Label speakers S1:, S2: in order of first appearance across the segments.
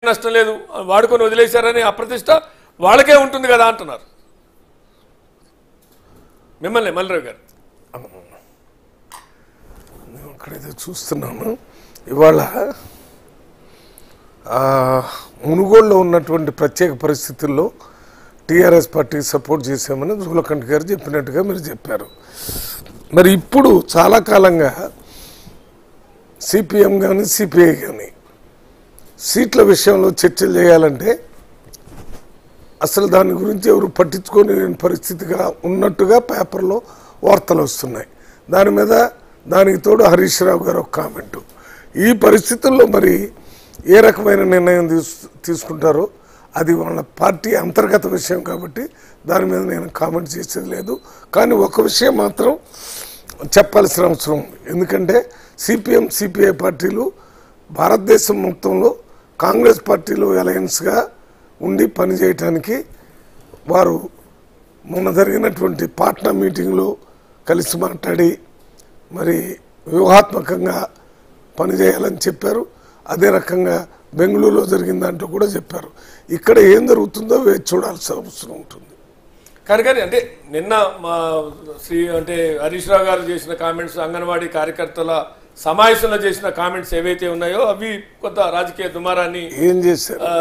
S1: నష్టం లేదు వాడుకొని వదిలేశారని అప్రతిష్ట వాళ్ళకే ఉంటుంది కదా అంటున్నారు మిమ్మల్ని మల్లిరావు గారు
S2: నేను అక్కడైతే చూస్తున్నాను ఇవాళ ఆ, మునుగోడులో ఉన్నటువంటి ప్రత్యేక పరిస్థితుల్లో టీఆర్ఎస్ పార్టీ సపోర్ట్ చేశామని జూలకంఠ గారు చెప్పినట్టుగా మీరు చెప్పారు మరి ఇప్పుడు చాలా కాలంగా సిపిఎం కానీ సిపిఐ కానీ సీట్ల విషయంలో చర్చలు చేయాలంటే అసలు దాని గురించి ఎవరు పట్టించుకొని పరిస్థితిగా ఉన్నట్టుగా పేపర్లో వార్తలు వస్తున్నాయి దాని మీద దానికి తోడు హరీష్ రావు గారు ఒక కామెంటు ఈ పరిస్థితుల్లో మరి ఏ రకమైన నిర్ణయం తీసు తీసుకుంటారో అది వాళ్ళ పార్టీ అంతర్గత విషయం కాబట్టి దాని మీద నేను కామెంట్ చేసేది లేదు కానీ ఒక విషయం మాత్రం చెప్పాల్సిన అవసరం ఉంది ఎందుకంటే సిపిఎం సిపిఐ పార్టీలు భారతదేశం మొత్తంలో కాంగ్రెస్ పార్టీలో అలయన్స్గా ఉండి పనిచేయటానికి వారు మొన్న జరిగినటువంటి పాట్నా మీటింగ్లో కలిసి మాట్లాడి మరి వ్యూహాత్మకంగా పనిచేయాలని చెప్పారు అదే రకంగా బెంగళూరులో జరిగిన దాంట్లో కూడా చెప్పారు ఇక్కడ ఏం జరుగుతుందో వేచి చూడాల్సిన అవసరం ఉంటుంది
S1: కానీ కానీ అంటే నిన్న మా శ్రీ అంటే హరీష్ రావు గారు చేసిన కామెంట్స్ అంగన్వాడీ కార్యకర్తల సమావేశంలో చేసిన కామెంట్స్ ఏవైతే ఉన్నాయో అవి కొంత రాజకీయ దుమారాన్ని
S2: ఏం చేశారు
S1: ఆ,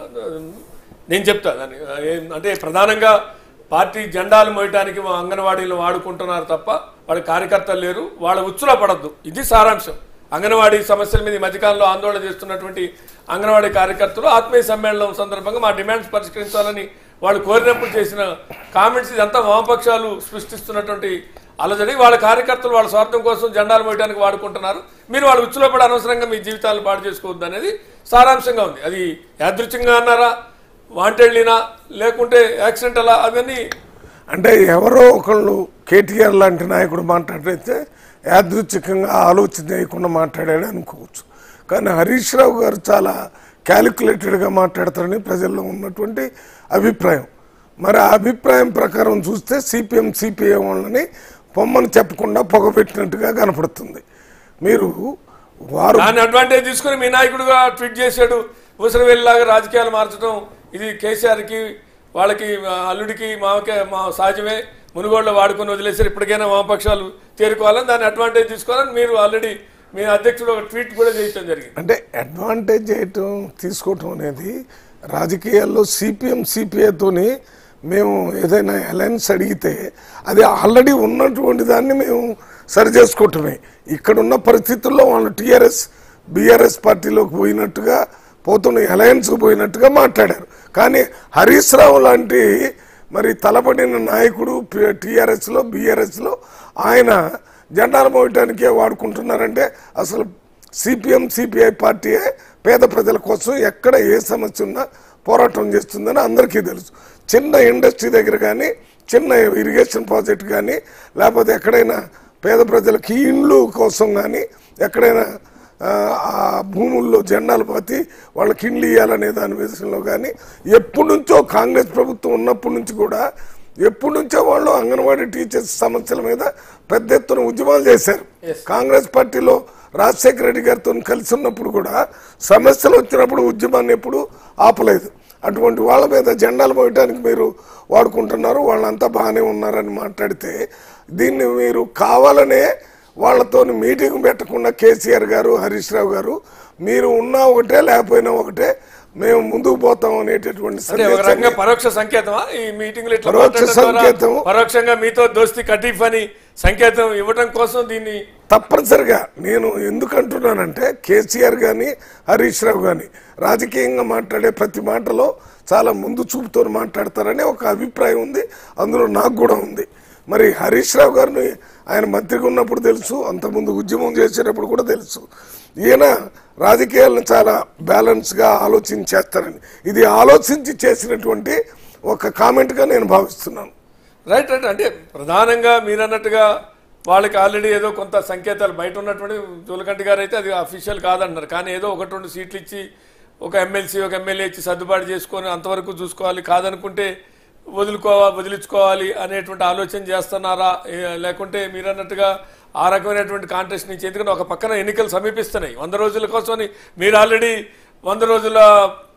S1: నేను చెప్తా దాన్ని ఆ, ఏం- అంటే ప్రధానంగా పార్టీ జెండాలు మోయటానికి మా అంగన్వాడీలు వాడుకుంటున్నారు తప్ప వాళ్ళ కార్యకర్తలు లేరు వాళ్ళ ఉచ్చులో పడద్దు ఇది సారాంశం అంగన్వాడీ సమస్యల మీద ఈ మధ్యకాలంలో ఆందోళన చేస్తున్నటువంటి అంగన్వాడీ కార్యకర్తలు ఆత్మీయ సమ్మేళనం సందర్భంగా మా డిమాండ్స్ పరిష్కరించాలని వాళ్ళు కోరినప్పుడు చేసిన కామెంట్స్ ఇదంతా వామపక్షాలు సృష్టిస్తున్నటువంటి అలజడి వాళ్ళ కార్యకర్తలు వాళ్ళ స్వార్థం కోసం జెండాలు మోయడానికి వాడుకుంటున్నారు మీరు వాళ్ళ ఉచ్చులో పడి అనవసరంగా మీ జీవితాలను పాడు చేసుకోవద్దు అనేది సారాంశంగా ఉంది అది యాదృచ్ఛికంగా అన్నారా వాంటెడ్లీనా లేకుంటే యాక్సిడెంట్ అలా అవన్నీ
S2: అంటే ఎవరో ఒకళ్ళు కేటీఆర్ లాంటి నాయకుడు మాట్లాడితే యాదృచ్ఛికంగా ఆలోచన చేయకుండా మాట్లాడాడు అనుకోవచ్చు కానీ హరీష్ రావు గారు చాలా క్యాలిక్యులేటెడ్గా మాట్లాడతారని ప్రజల్లో ఉన్నటువంటి అభిప్రాయం మరి ఆ అభిప్రాయం ప్రకారం చూస్తే సిపిఎం సిపిఐ వాళ్ళని పొమ్మని చెప్పకుండా పొగబెట్టినట్టుగా కనపడుతుంది మీరు వారు
S1: దాన్ని అడ్వాంటేజ్ తీసుకుని మీ నాయకుడుగా ట్వీట్ చేశాడు ఊసరవేలిలాగా రాజకీయాలు మార్చడం ఇది కేసీఆర్కి వాళ్ళకి ఆ, అల్లుడికి మామకే మా సహజమే మునుగోడులో వాడుకొని వదిలేసారు ఇప్పటికైనా వామపక్షాలు తేరుకోవాలని దాన్ని అడ్వాంటేజ్ తీసుకోవాలని మీరు ఆల్రెడీ మీ అధ్యక్షుడు ఒక ట్వీట్ కూడా చేయటం జరిగింది
S2: అంటే అడ్వాంటేజ్ చేయటం తీసుకోవటం అనేది రాజకీయాల్లో సిపిఎం సిపిఐతోని మేము ఏదైనా అలయన్స్ అడిగితే అది ఆల్రెడీ ఉన్నటువంటి దాన్ని మేము సరి చేసుకోవటమే ఇక్కడున్న పరిస్థితుల్లో వాళ్ళు టీఆర్ఎస్ బీఆర్ఎస్ పార్టీలోకి పోయినట్టుగా పోతున్న అలయన్స్కి పోయినట్టుగా మాట్లాడారు కానీ హరీష్ రావు లాంటి మరి తలపడిన నాయకుడు టీఆర్ఎస్లో బీఆర్ఎస్లో ఆయన జెండాలు మోయటానికే వాడుకుంటున్నారంటే అసలు సిపిఎం సిపిఐ పార్టీయే పేద ప్రజల కోసం ఎక్కడ ఏ సమస్య ఉన్నా పోరాటం చేస్తుందని అందరికీ తెలుసు చిన్న ఇండస్ట్రీ దగ్గర కానీ చిన్న ఇరిగేషన్ ప్రాజెక్ట్ కానీ లేకపోతే ఎక్కడైనా పేద ప్రజలకి ఇండ్లు కోసం కానీ ఎక్కడైనా ఆ, ఆ భూముల్లో జెండాలు పాతి వాళ్ళకి ఇండ్లు ఇవ్వాలనే దాని విషయంలో కానీ ఎప్పటి నుంచో కాంగ్రెస్ ప్రభుత్వం ఉన్నప్పటి నుంచి కూడా ఎప్పటి నుంచో వాళ్ళు అంగన్వాడీ టీచర్స్ సమస్యల మీద పెద్ద ఎత్తున ఉద్యమాలు చేశారు కాంగ్రెస్ పార్టీలో రాజశేఖర రెడ్డి గారితో కలిసి ఉన్నప్పుడు కూడా సమస్యలు వచ్చినప్పుడు ఉద్యమాన్ని ఎప్పుడు ఆపలేదు అటువంటి వాళ్ళ మీద జెండాలు మోయటానికి మీరు వాడుకుంటున్నారు వాళ్ళంతా బాగానే ఉన్నారని మాట్లాడితే దీన్ని మీరు కావాలనే వాళ్ళతో మీటింగ్ పెట్టకుండా కేసీఆర్ గారు హరీష్ రావు గారు మీరు ఉన్నా ఒకటే లేకపోయినా ఒకటే మేము ముందుకు పోతాం అనేటటువంటి
S1: అంటే ఒక
S2: సందేశాన్ని
S1: రకంగా పరోక్ష సంకేతమా ఈ మీటింగ్లు ఇట్లా
S2: పరోక్ష
S1: మాట్లాడడం ద్వారా
S2: సంకేతం.
S1: పరోక్షంగా మీతో దోస్తి కటీఫ్ అని సంకేతం ఇవ్వడం కోసం దీన్ని
S2: తప్పనిసరిగా నేను ఎందుకు అంటున్నానంటే కేసీఆర్ కానీ హరీష్ రావు కానీ రాజకీయంగా మాట్లాడే ప్రతి మాటలో చాలా ముందు చూపుతో మాట్లాడతారని ఒక అభిప్రాయం ఉంది అందులో నాకు కూడా ఉంది మరి హరీష్ రావు గారిని ఆయన మంత్రిగా ఉన్నప్పుడు తెలుసు అంతకుముందు ఉద్యమం చేసేటప్పుడు కూడా తెలుసు ఈయన రాజకీయాలను చాలా బ్యాలెన్స్గా ఆలోచించేస్తారని ఇది ఆలోచించి చేసినటువంటి ఒక కామెంట్గా నేను భావిస్తున్నాను
S1: రైట్ రైట్ అంటే ప్రధానంగా మీరు అన్నట్టుగా వాళ్ళకి ఆల్రెడీ ఏదో కొంత సంకేతాలు బయట ఉన్నటువంటి జూలకంటి గారు అయితే అది అఫీషియల్ కాదన్నారు కానీ ఏదో ఒకటి రెండు సీట్లు ఇచ్చి ఒక ఎమ్మెల్సీ ఒక ఎమ్మెల్యే ఇచ్చి సర్దుబాటు చేసుకొని అంతవరకు చూసుకోవాలి కాదనుకుంటే వదులుకోవా వదిలించుకోవాలి అనేటువంటి ఆలోచన చేస్తున్నారా ఏ- లేకుంటే మీరు అన్నట్టుగా ఆ రకమైనటువంటి కాంటెస్ట్ నుంచి ఎందుకంటే ఒక పక్కన ఎన్నికలు సమీపిస్తున్నాయి వంద రోజుల కోసమని మీరు ఆల్రెడీ వంద రోజుల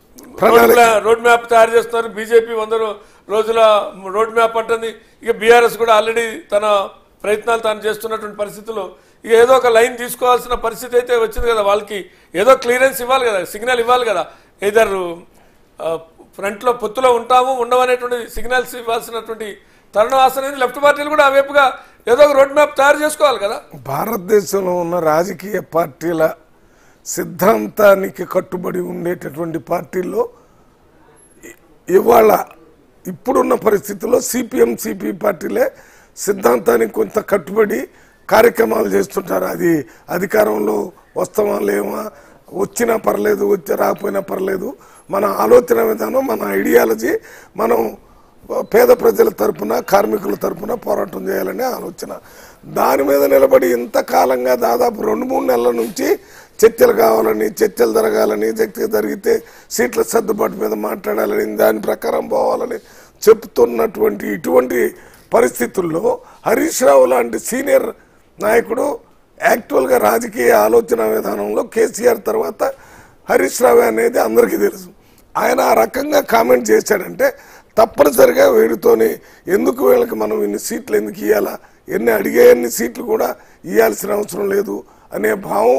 S2: ప్రణాళిక.
S1: రోడ్ రోడ్ మ్యాప్ తయారు చేస్తున్నారు బీజేపీ వంద రో- రోజుల రోడ్ మ్యాప్ అంటుంది ఇక బీఆర్ఎస్ కూడా ఆల్రెడీ తన ప్రయత్నాలు తాను చేస్తున్నటువంటి పరిస్థితుల్లో ఇక ఏదో ఒక లైన్ తీసుకోవాల్సిన పరిస్థితి అయితే వచ్చింది కదా వాళ్ళకి ఏదో క్లియరెన్స్ ఇవ్వాలి కదా సిగ్నల్ ఇవ్వాలి కదా ఇద్దరు ఫ్రంట్లో పొత్తులో ఉంటాము ఉండమనేటువంటి సిగ్నల్స్ ఇవ్వాల్సినటువంటి తరుణం ఆసనం లెఫ్ట్ పార్టీలు కూడా ఆ వైపుగా ఏదో ఒక రోడ్ మ్యాప్ తయారు చేసుకోవాలి కదా
S2: భారతదేశంలో ఉన్న రాజకీయ పార్టీల సిద్ధాంతానికి కట్టుబడి ఉండేటటువంటి పార్టీల్లో ఇ- ఇవాళ ఇప్పుడున్న పరిస్థితుల్లో సిపిఎం సిపి పార్టీలే సిద్ధాంతానికి కొంత కట్టుబడి కార్యక్రమాలు చేస్తుంటారు అది అధికారంలో వస్తామా లేవా వచ్చినా పర్లేదు వచ్చి రాకపోయినా పర్లేదు మన ఆలోచన విధానం మన ఐడియాలజీ మనం పేద ప్రజల తరపున కార్మికుల తరపున పోరాటం చేయాలనే ఆలోచన దాని మీద నిలబడి ఇంతకాలంగా దాదాపు రెండు మూడు నెలల నుంచి చర్చలు కావాలని చర్చలు జరగాలని చర్చ జరిగితే సీట్ల సర్దుబాటు మీద మాట్లాడాలని దాని ప్రకారం పోవాలని చెప్తున్నటువంటి ఇటువంటి పరిస్థితుల్లో హరీష్ రావు లాంటి సీనియర్ నాయకుడు యాక్చువల్గా రాజకీయ ఆలోచన విధానంలో కేసీఆర్ తర్వాత హరీష్ రావు అనేది అందరికీ తెలుసు ఆయన ఆ రకంగా కామెంట్ చేశాడంటే తప్పనిసరిగా వీడితోని ఎందుకు వీళ్ళకి మనం ఇన్ని సీట్లు ఎందుకు ఇవ్వాలా ఎన్ని అడిగే ఎన్ని సీట్లు కూడా ఇవ్వాల్సిన అవసరం లేదు అనే భావం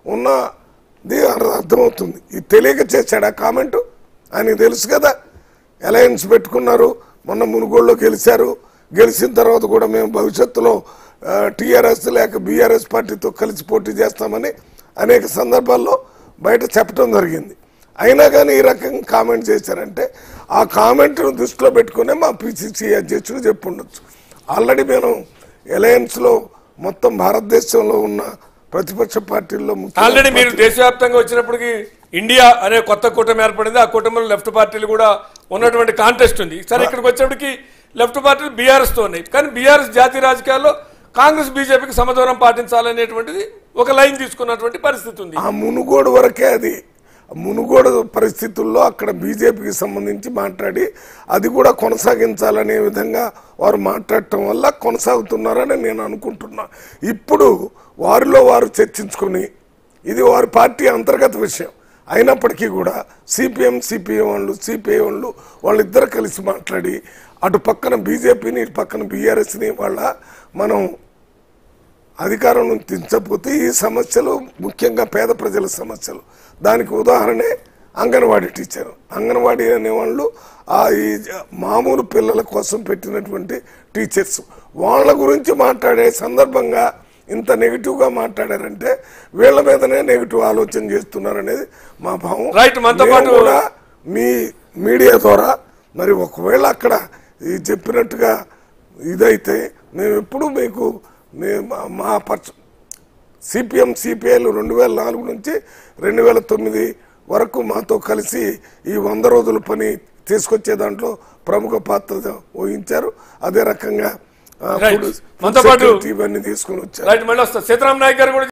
S2: ఉన్నది అర్థమవుతుంది ఇది తెలియక చేశాడు ఆ కామెంటు ఆయనకి తెలుసు కదా అలయన్స్ పెట్టుకున్నారు మొన్న మునుగోడులో గెలిచారు గెలిచిన తర్వాత కూడా మేము భవిష్యత్తులో టీఆర్ఎస్ లేక బీఆర్ఎస్ పార్టీతో కలిసి పోటీ చేస్తామని అనేక సందర్భాల్లో బయట చెప్పడం జరిగింది అయినా కానీ ఈ రకంగా కామెంట్ చేశారంటే ఆ కామెంట్ను దృష్టిలో పెట్టుకునే మా పిసిసి అధ్యక్షుడు చెప్పుండొచ్చు ఆల్రెడీ మేము అలయన్స్లో మొత్తం భారతదేశంలో ఉన్న ప్రతిపక్ష పార్టీల్లో ముఖ్య
S1: ఆల్రెడీ మీరు దేశవ్యాప్తంగా వచ్చినప్పటికి ఇండియా అనే కొత్త కూటమి ఏర్పడింది ఆ కూటమిలో లెఫ్ట్ పార్టీలు కూడా ఉన్నటువంటి కాంటెస్ట్ ఉంది సరే ఇక్కడికి వచ్చేప్పటికి లెఫ్ట్ పార్టీలు బీఆర్ఎస్ తో ఉన్నాయి కానీ బీఆర్ఎస్ జాతీయ రాజకీయాల్లో కాంగ్రెస్ బీజేపీకి సమదూరం పాటించాలనేటువంటిది ఒక లైన్ తీసుకున్నటువంటి పరిస్థితి ఉంది
S2: ఆ మునుగోడు వరకే అది మునుగోడు పరిస్థితుల్లో అక్కడ బీజేపీకి సంబంధించి మాట్లాడి అది కూడా కొనసాగించాలనే విధంగా వారు మాట్లాడటం వల్ల కొనసాగుతున్నారని నేను అనుకుంటున్నా ఇప్పుడు వారిలో వారు చర్చించుకొని ఇది వారి పార్టీ అంతర్గత విషయం అయినప్పటికీ కూడా సిపిఎం సిపిఎం వాళ్ళు సిపిఐ వాళ్ళు వాళ్ళిద్దరు కలిసి మాట్లాడి అటు పక్కన బీజేపీని ఇటు పక్కన బీఆర్ఎస్ని వాళ్ళ మనం అధికారం నుంచి దించకపోతే ఈ సమస్యలు ముఖ్యంగా పేద ప్రజల సమస్యలు దానికి ఉదాహరణే అంగన్వాడీ టీచర్ అంగన్వాడీ అనేవాళ్ళు ఆ ఈ జ- మామూలు పిల్లల కోసం పెట్టినటువంటి టీచర్స్ వాళ్ళ గురించి మాట్లాడే సందర్భంగా ఇంత నెగిటివ్గా మాట్లాడారంటే వీళ్ళ మీదనే నెగిటివ్ ఆలోచన చేస్తున్నారు అనేది మా భావం
S1: Right, మనతో
S2: మేము
S1: పాటు-
S2: కూడా మీ మీడియా ద్వారా మరి ఒకవేళ అక్కడ ఈ చెప్పినట్టుగా ఇదైతే మేము ఎప్పుడు మీకు మేము మా- మా పక్ష సిపిఎం సిపిఐలు రెండు వేల నాలుగు నుంచి రెండు వేల తొమ్మిది వరకు మాతో కలిసి ఈ వంద రోజుల పని తీసుకొచ్చే దాంట్లో ప్రముఖ పాత్ర వహించారు అదే రకంగా ఆ,
S1: Right.
S2: ఫుడ్-
S1: మనతో
S2: ఫుడ్
S1: పాటు-
S2: సెక్యూరిటీ ఇవన్నీ తీసుకొని వచ్చారు
S1: రైట్ మళ్ళీ వస్తా సీతారాం నాయక్ గారు కూడా